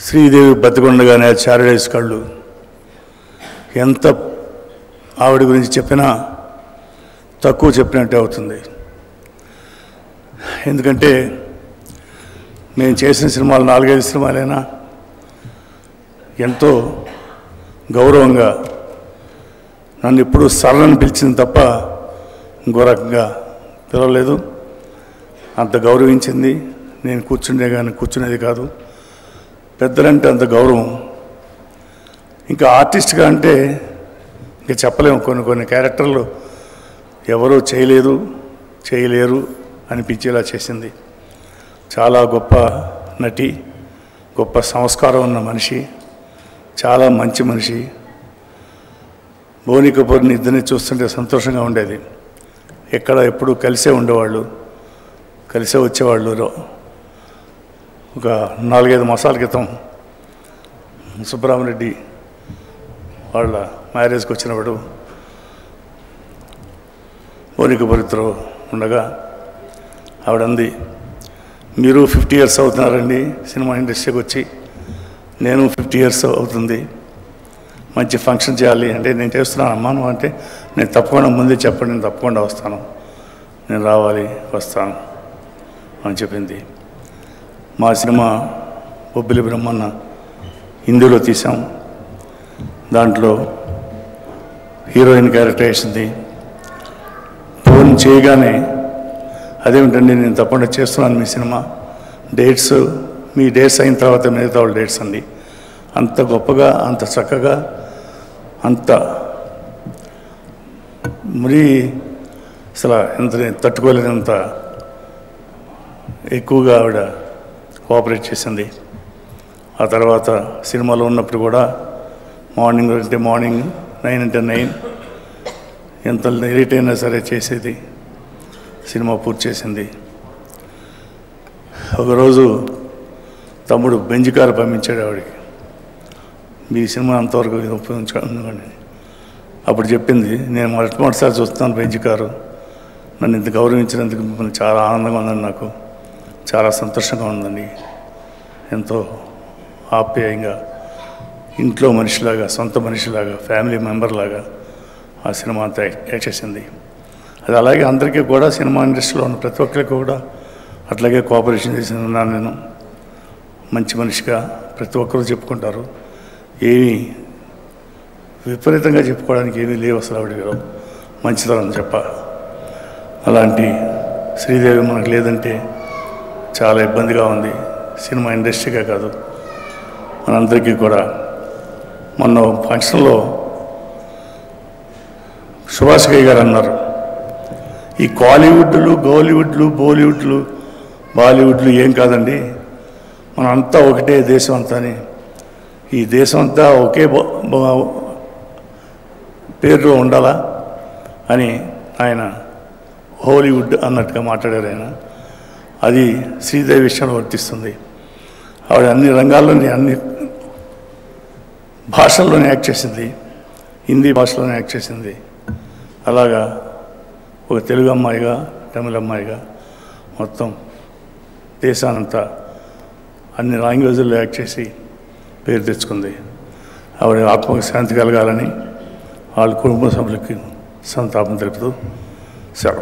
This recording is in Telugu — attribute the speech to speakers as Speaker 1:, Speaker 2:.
Speaker 1: శ్రీదేవి బతికొండగానే చారడేసి కళ్ళు ఎంత ఆవిడ గురించి చెప్పినా తక్కువ చెప్పినట్టే అవుతుంది ఎందుకంటే నేను చేసిన సినిమాలు నాలుగైదు సినిమాలైనా ఎంతో గౌరవంగా నన్ను ఎప్పుడూ సరళని పిలిచింది తప్ప ఇంకో రకంగా పిలవలేదు అంత గౌరవించింది నేను కూర్చుండే కానీ కూర్చునేది కాదు పెద్దలంటే అంత గౌరవం ఇంకా ఆర్టిస్ట్గా అంటే ఇంకా చెప్పలేము కొన్ని కొన్ని క్యారెక్టర్లు ఎవరూ చేయలేదు చేయలేరు అనిపించేలా చేసింది చాలా గొప్ప నటి గొప్ప సంస్కారం ఉన్న మనిషి చాలా మంచి మనిషి బోని కపూర్ని ఇద్దరిని చూస్తుంటే సంతోషంగా ఉండేది ఎక్కడ ఎప్పుడు కలిసే ఉండేవాళ్ళు కలిసే వచ్చేవాళ్ళు రో- ఒక నాలుగైదు మాసాల క్రితం సుబ్బరామరెడ్డి వాళ్ళ మ్యారేజ్కి వచ్చినప్పుడు బోనికపురితో ఉండగా ఆవిడంది మీరు ఫిఫ్టీ ఇయర్స్ అవుతున్నారండి సినిమా ఇండస్ట్రీకి వచ్చి నేను ఫిఫ్టీ ఇయర్స్ అవుతుంది మంచి ఫంక్షన్ చేయాలి అంటే నేను చేస్తున్నాను అమ్మా నువ్వు అంటే నేను తప్పకుండా ముందే చెప్పండి నేను తప్పకుండా వస్తాను నేను రావాలి వస్తాను అని చెప్పింది మా సినిమా బొబ్బిలి బ్రహ్మన్న హిందీలో తీసాం దాంట్లో హీరోయిన్ క్యారెక్టర్ వేసింది ఫోన్ చేయగానే అదేమిటండి నేను తప్పకుండా చేస్తున్నాను మీ సినిమా డేట్స్ మీ డేట్స్ అయిన తర్వాత మిగతా వాళ్ళ డేట్స్ అండి అంత గొప్పగా అంత చక్కగా అంత మరీ అసలు ఎంత తట్టుకోలేనంత ఎక్కువగా ఆవిడ కోఆపరేట్ చేసింది ఆ తర్వాత సినిమాలో ఉన్నప్పుడు కూడా మార్నింగ్ అంటే మార్నింగ్ నైన్ అంటే నైన్ ఎంత లేట్ అయినా సరే చేసేది సినిమా పూర్తి చేసింది ఒకరోజు తమ్ముడు బెంజ్ కారు పంపించాడు ఆవిడకి మీ సినిమా అంతవరకు ఇది ఉపయోగించుకోండి అప్పుడు చెప్పింది నేను మొట్టమొదటిసారి చూస్తున్నాను బెంజ్ కారు నన్ను ఇంత గౌరవించినందుకు మిమ్మల్ని చాలా ఆనందంగా ఉందండి నాకు చాలా సంతోషంగా ఉందండి ఎంతో ఆప్యాయంగా ఇంట్లో మనిషిలాగా సొంత మనిషిలాగా ఫ్యామిలీ మెంబర్ లాగా ఆ సినిమా అంతా యాక్ట్ చేసింది అది అలాగే అందరికీ కూడా సినిమా ఇండస్ట్రీలో ఉన్న ప్రతి ఒక్కరికి కూడా అట్లాగే కోఆపరేషన్ చేసి ఉన్నాను నేను మంచి మనిషిగా ప్రతి ఒక్కరూ చెప్పుకుంటారు ఏమీ విపరీతంగా చెప్పుకోవడానికి ఏమీ లేవు అసలు ఆవిడ గారు మంచితనం చెప్ప అలాంటి శ్రీదేవి మనకు లేదంటే చాలా ఇబ్బందిగా ఉంది సినిమా ఇండస్ట్రీకే కాదు మనందరికీ కూడా మొన్న ఫంక్షన్లో సుభాష్ గయ్య గారు అన్నారు ఈ కాలీవుడ్లు గోలీవుడ్లు బాలీవుడ్లు బాలీవుడ్లు ఏం కాదండి మనంతా ఒకటే దేశం అంతా అని ఈ దేశం అంతా ఒకే బ- బ- పేరులో ఉండాలా అని ఆయన హాలీవుడ్ అన్నట్టుగా మాట్లాడారు ఆయన అది శ్రీదేవి విషయంలో వర్తిస్తుంది ఆవిడ అన్ని రంగాల్లోని అన్ని భాషల్లోనే యాక్ట్ చేసింది హిందీ భాషలోనే యాక్ట్ చేసింది అలాగా ఒక తెలుగు అమ్మాయిగా తమిళ అమ్మాయిగా మొత్తం దేశానంతా అన్ని లాంగ్వేజ్ల్లో యాక్ట్ చేసి పేరు తెచ్చుకుంది ఆవిడ ఆత్మకు శాంతి కలగాలని వాళ్ళ కుటుంబ సభ్యులకి సంతాపం తెలుపుతూ సెలవు